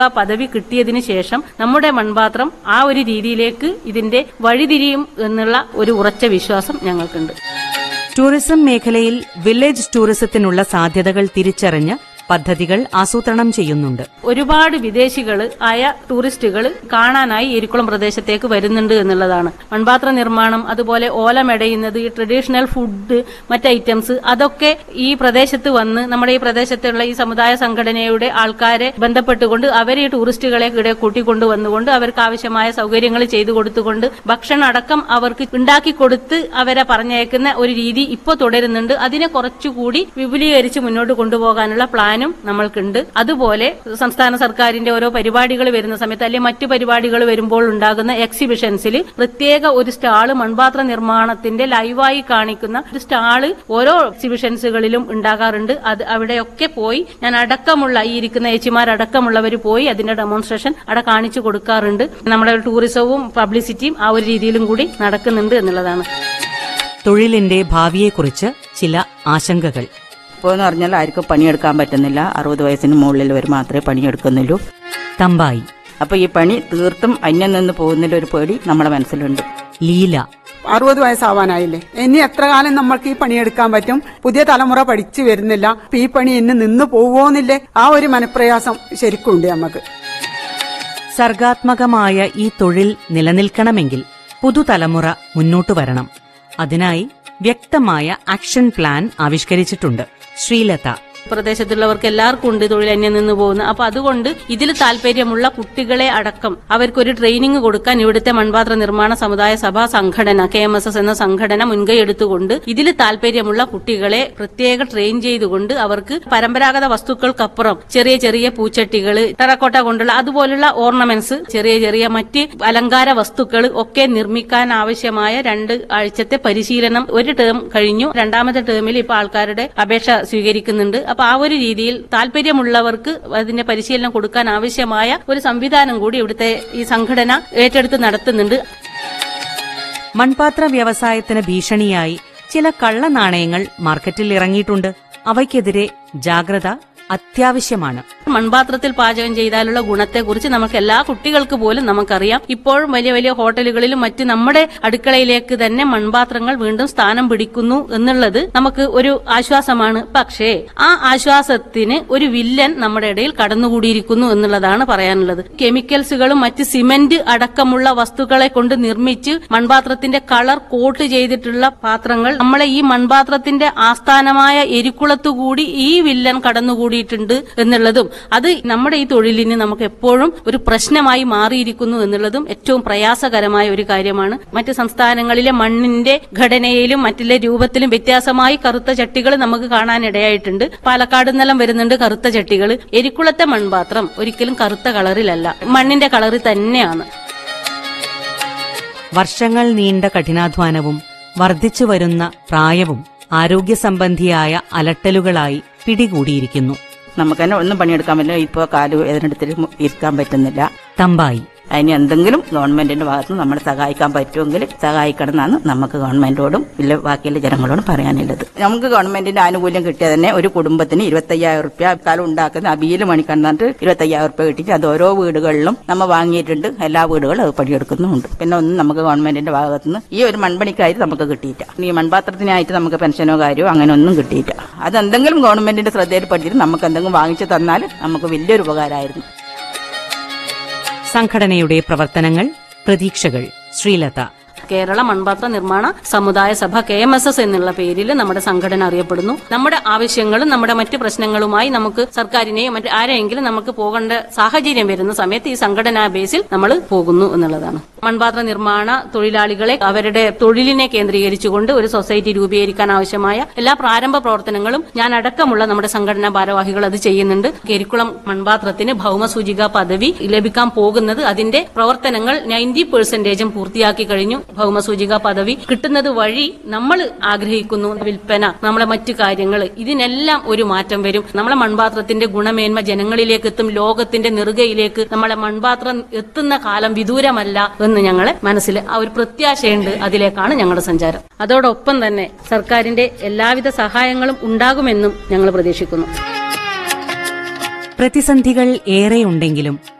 ആ പദവി കിട്ടിയതിന് ശേഷം നമ്മുടെ മൺപാത്രം ആ ഒരു രീതിയിലേക്ക് ഇതിന്റെ വഴിതിരിയും എന്നുള്ള ഒരു ഉറച്ച വിശ്വാസം ഞങ്ങൾക്കുണ്ട് ടൂറിസം മേഖലയിൽ വില്ലേജ് ടൂറിസത്തിനുള്ള സാധ്യതകൾ തിരിച്ചറിഞ്ഞ് പദ്ധതികൾ ആസൂത്രണം ചെയ്യുന്നുണ്ട് ഒരുപാട് വിദേശികൾ ആയ ടൂറിസ്റ്റുകൾ കാണാനായി എരിക്കുളം പ്രദേശത്തേക്ക് വരുന്നുണ്ട് എന്നുള്ളതാണ് മൺപാത്ര നിർമ്മാണം അതുപോലെ ഓല മെടയുന്നത് ഈ ട്രഡീഷണൽ ഫുഡ് മറ്റ് ഐറ്റംസ് അതൊക്കെ ഈ പ്രദേശത്ത് വന്ന് നമ്മുടെ ഈ പ്രദേശത്തുള്ള ഈ സമുദായ സംഘടനയുടെ ആൾക്കാരെ ബന്ധപ്പെട്ടുകൊണ്ട് അവരെ ഈ ടൂറിസ്റ്റുകളെ ഇവിടെ കൂട്ടിക്കൊണ്ടു വന്നുകൊണ്ട് അവർക്ക് ആവശ്യമായ സൗകര്യങ്ങൾ ചെയ്തു കൊടുത്തുകൊണ്ട് ഭക്ഷണം അടക്കം അവർക്ക് ഉണ്ടാക്കി കൊടുത്ത് അവരെ പറഞ്ഞയക്കുന്ന ഒരു രീതി ഇപ്പോൾ തുടരുന്നുണ്ട് അതിനെ കുറച്ചുകൂടി വിപുലീകരിച്ച് മുന്നോട്ട് കൊണ്ടുപോകാനുള്ള പ്ലാനും നമ്മൾക്കുണ്ട് അതുപോലെ സംസ്ഥാന സർക്കാരിന്റെ ഓരോ പരിപാടികൾ വരുന്ന സമയത്ത് അല്ലെങ്കിൽ മറ്റു പരിപാടികൾ വരുമ്പോൾ ഉണ്ടാകുന്ന എക്സിബിഷൻസിൽ പ്രത്യേക ഒരു സ്റ്റാള് മൺപാത്ര നിർമ്മാണത്തിന്റെ ലൈവായി കാണിക്കുന്ന ഒരു സ്റ്റാള് ഓരോ എക്സിബിഷൻസുകളിലും ഉണ്ടാകാറുണ്ട് അത് അവിടെയൊക്കെ പോയി ഞാൻ അടക്കമുള്ള ഈ ഇരിക്കുന്ന ഏച്ചിമാരടക്കമുള്ളവർ പോയി അതിന്റെ ഡെമോൺസ്ട്രേഷൻ അവിടെ കാണിച്ചു കൊടുക്കാറുണ്ട് നമ്മുടെ ടൂറിസവും പബ്ലിസിറ്റിയും ആ ഒരു രീതിയിലും കൂടി നടക്കുന്നുണ്ട് എന്നുള്ളതാണ് തൊഴിലിന്റെ ഭാവിയെക്കുറിച്ച് ചില ആശങ്കകൾ ഇപ്പോൾ എന്ന് പറഞ്ഞാൽ ആർക്കും പണിയെടുക്കാൻ പറ്റുന്നില്ല അറുപത് വയസ്സിന് മുകളിലുള്ളവർ മാത്രമേ പണിയെടുക്കുന്നുള്ളൂ തമ്പായി അപ്പോൾ ഈ പണി തീർത്തും അന്യം നിന്ന് പോകുന്നതിൽ ഒരു പേടി നമ്മുടെ മനസ്സിലുണ്ട് ലീല അറുപത് വയസ്സാവാനായില്ലേ ഇനി എത്ര കാലം നമ്മൾക്ക് ഈ പണിയെടുക്കാൻ പറ്റും പുതിയ തലമുറ പഠിച്ചു വരുന്നില്ല അപ്പൊ ഈ പണി ഇന്ന് നിന്ന് പോവോന്നില്ലേ ആ ഒരു മനപ്രയാസം ശരിക്കും ഉണ്ട് നമുക്ക് സർഗാത്മകമായ ഈ തൊഴിൽ നിലനിൽക്കണമെങ്കിൽ പുതുതലമുറ മുന്നോട്ടു വരണം അതിനായി വ്യക്തമായ ആക്ഷൻ പ്ലാൻ ആവിഷ്കരിച്ചിട്ടുണ്ട് ശ്രീലത പ്രദേശത്തുള്ളവർക്ക് എല്ലാവർക്കും ഉണ്ട് തൊഴിലന്യം നിന്ന് പോകുന്ന അപ്പൊ അതുകൊണ്ട് ഇതിൽ താല്പര്യമുള്ള കുട്ടികളെ അടക്കം അവർക്കൊരു ട്രെയിനിങ് കൊടുക്കാൻ ഇവിടുത്തെ മൺപാത്ര നിർമ്മാണ സമുദായ സഭാ സംഘടന കെ എം എസ് എസ് എന്ന സംഘടന മുൻകൈ എടുത്തുകൊണ്ട് ഇതിൽ താല്പര്യമുള്ള കുട്ടികളെ പ്രത്യേക ട്രെയിൻ ചെയ്തുകൊണ്ട് അവർക്ക് പരമ്പരാഗത വസ്തുക്കൾക്കപ്പുറം ചെറിയ ചെറിയ പൂച്ചട്ടികൾ ടെറക്കോട്ട കൊണ്ടുള്ള അതുപോലുള്ള ഓർണമെന്റ്സ് ചെറിയ ചെറിയ മറ്റ് അലങ്കാര വസ്തുക്കൾ ഒക്കെ നിർമ്മിക്കാൻ ആവശ്യമായ രണ്ട് ആഴ്ചത്തെ പരിശീലനം ഒരു ടേം കഴിഞ്ഞു രണ്ടാമത്തെ ടേമിൽ ഇപ്പൊ ആൾക്കാരുടെ അപേക്ഷ സ്വീകരിക്കുന്നുണ്ട് അപ്പൊ ആ ഒരു രീതിയിൽ താല്പര്യമുള്ളവർക്ക് അതിന്റെ പരിശീലനം കൊടുക്കാൻ ആവശ്യമായ ഒരു സംവിധാനം കൂടി ഇവിടുത്തെ ഈ സംഘടന ഏറ്റെടുത്ത് നടത്തുന്നുണ്ട് മൺപാത്ര വ്യവസായത്തിന് ഭീഷണിയായി ചില കള്ളനാണയങ്ങൾ മാർക്കറ്റിൽ ഇറങ്ങിയിട്ടുണ്ട് അവയ്ക്കെതിരെ ജാഗ്രത അത്യാവശ്യമാണ് മൺപാത്രത്തിൽ പാചകം ചെയ്താലുള്ള ഗുണത്തെക്കുറിച്ച് നമുക്ക് എല്ലാ കുട്ടികൾക്ക് പോലും നമുക്കറിയാം ഇപ്പോഴും വലിയ വലിയ ഹോട്ടലുകളിലും മറ്റ് നമ്മുടെ അടുക്കളയിലേക്ക് തന്നെ മൺപാത്രങ്ങൾ വീണ്ടും സ്ഥാനം പിടിക്കുന്നു എന്നുള്ളത് നമുക്ക് ഒരു ആശ്വാസമാണ് പക്ഷേ ആ ആശ്വാസത്തിന് ഒരു വില്ലൻ നമ്മുടെ ഇടയിൽ കടന്നുകൂടിയിരിക്കുന്നു എന്നുള്ളതാണ് പറയാനുള്ളത് കെമിക്കൽസുകളും മറ്റ് സിമന്റ് അടക്കമുള്ള വസ്തുക്കളെ കൊണ്ട് നിർമ്മിച്ച് മൺപാത്രത്തിന്റെ കളർ കോട്ട് ചെയ്തിട്ടുള്ള പാത്രങ്ങൾ നമ്മളെ ഈ മൺപാത്രത്തിന്റെ ആസ്ഥാനമായ എരിക്കുളത്തുകൂടി ഈ വില്ലൻ കടന്നുകൂടിയിട്ടുണ്ട് എന്നുള്ളതും അത് നമ്മുടെ ഈ തൊഴിലിന് നമുക്ക് എപ്പോഴും ഒരു പ്രശ്നമായി മാറിയിരിക്കുന്നു എന്നുള്ളതും ഏറ്റവും പ്രയാസകരമായ ഒരു കാര്യമാണ് മറ്റ് സംസ്ഥാനങ്ങളിലെ മണ്ണിന്റെ ഘടനയിലും മറ്റുള്ള രൂപത്തിലും വ്യത്യാസമായി കറുത്ത ചട്ടികൾ നമുക്ക് കാണാനിടയായിട്ടുണ്ട് പാലക്കാട് നിന്നെല്ലാം വരുന്നുണ്ട് കറുത്ത ചട്ടികൾ എരിക്കുളത്തെ മൺപാത്രം ഒരിക്കലും കറുത്ത കളറിലല്ല മണ്ണിന്റെ കളറിൽ തന്നെയാണ് വർഷങ്ങൾ നീണ്ട കഠിനാധ്വാനവും വർദ്ധിച്ചു വരുന്ന പ്രായവും ആരോഗ്യ സംബന്ധിയായ അലട്ടലുകളായി പിടികൂടിയിരിക്കുന്നു നമുക്ക് തന്നെ ഒന്നും പണിയെടുക്കാൻ പറ്റില്ല ഇപ്പോൾ കാല് വേദനെടുത്തിട്ട് ഇരിക്കാൻ പറ്റുന്നില്ല തമ്പായി അതിന് എന്തെങ്കിലും ഗവൺമെന്റിന്റെ ഭാഗത്ത് നമ്മൾ സഹായിക്കാൻ പറ്റുമെങ്കിൽ സഹായിക്കണം എന്നാണ് നമുക്ക് ഗവൺമെന്റിനോടും ഇല്ല ബാക്കിയുള്ള ജനങ്ങളോടും പറയാനുള്ളത് നമുക്ക് ഗവൺമെന്റിന്റെ ആനുകൂല്യം കിട്ടിയാൽ തന്നെ ഒരു കുടുംബത്തിന് ഇരുപത്തയ്യായിരം റുപ്യ കാലം ഉണ്ടാക്കുന്ന അബിയിൽ മണിക്കണ്ടിട്ട് ഇരുപത്തയ്യായിരം റുപ്യ കിട്ടിയിട്ട് അത് ഓരോ വീടുകളിലും നമ്മൾ വാങ്ങിയിട്ടുണ്ട് എല്ലാ വീടുകളും അത് പണിയെടുക്കുന്നുമുണ്ട് പിന്നെ ഒന്നും നമുക്ക് ഗവൺമെന്റിന്റെ ഭാഗത്ത് നിന്ന് ഈ ഒരു മൺപണിക്കായിട്ട് നമുക്ക് കിട്ടിയില്ല ഈ മൺപാത്രത്തിനായിട്ട് നമുക്ക് പെൻഷനോ കാര്യമോ അങ്ങനെ ഒന്നും കിട്ടിയില്ല അതെന്തെങ്കിലും ഗവൺമെന്റിന്റെ ശ്രദ്ധയിൽപ്പെട്ടിട്ട് നമുക്ക് എന്തെങ്കിലും വാങ്ങിച്ചു തന്നാൽ നമുക്ക് വലിയൊരു ഉപകാരമായിരുന്നു സംഘടനയുടെ പ്രവർത്തനങ്ങൾ പ്രതീക്ഷകൾ ശ്രീലത കേരള മൺപാത്ര നിർമ്മാണ സമുദായ സഭ കെ എം എസ് എസ് എന്നുള്ള പേരിൽ നമ്മുടെ സംഘടന അറിയപ്പെടുന്നു നമ്മുടെ ആവശ്യങ്ങളും നമ്മുടെ മറ്റ് പ്രശ്നങ്ങളുമായി നമുക്ക് സർക്കാരിനെയോ മറ്റ് ആരെയെങ്കിലും നമുക്ക് പോകേണ്ട സാഹചര്യം വരുന്ന സമയത്ത് ഈ സംഘടനാ ബേസിൽ നമ്മൾ പോകുന്നു എന്നുള്ളതാണ് മൺപാത്ര നിർമ്മാണ തൊഴിലാളികളെ അവരുടെ തൊഴിലിനെ കേന്ദ്രീകരിച്ചുകൊണ്ട് ഒരു സൊസൈറ്റി രൂപീകരിക്കാൻ ആവശ്യമായ എല്ലാ പ്രാരംഭ പ്രവർത്തനങ്ങളും ഞാൻ അടക്കമുള്ള നമ്മുടെ സംഘടനാ ഭാരവാഹികൾ അത് ചെയ്യുന്നുണ്ട് കരിക്കുളം മൺപാത്രത്തിന് ഭൗമസൂചിക പദവി ലഭിക്കാൻ പോകുന്നത് അതിന്റെ പ്രവർത്തനങ്ങൾ നയൻറ്റി പെർസെന്റേജും പൂർത്തിയാക്കി കഴിഞ്ഞു ഭൗമസൂചിക പദവി കിട്ടുന്നത് വഴി നമ്മൾ ആഗ്രഹിക്കുന്നു വിൽപ്പന നമ്മളെ മറ്റു കാര്യങ്ങൾ ഇതിനെല്ലാം ഒരു മാറ്റം വരും നമ്മളെ മൺപാത്രത്തിന്റെ ഗുണമേന്മ ജനങ്ങളിലേക്ക് എത്തും ലോകത്തിന്റെ നെറുകയിലേക്ക് നമ്മളെ മൺപാത്രം എത്തുന്ന കാലം വിദൂരമല്ല എന്ന് ഞങ്ങളെ മനസ്സിൽ ആ ഒരു പ്രത്യാശയുണ്ട് അതിലേക്കാണ് ഞങ്ങളുടെ സഞ്ചാരം അതോടൊപ്പം തന്നെ സർക്കാരിന്റെ എല്ലാവിധ സഹായങ്ങളും ഉണ്ടാകുമെന്നും ഞങ്ങൾ പ്രതീക്ഷിക്കുന്നു പ്രതിസന്ധികൾ ഏറെയുണ്ടെങ്കിലും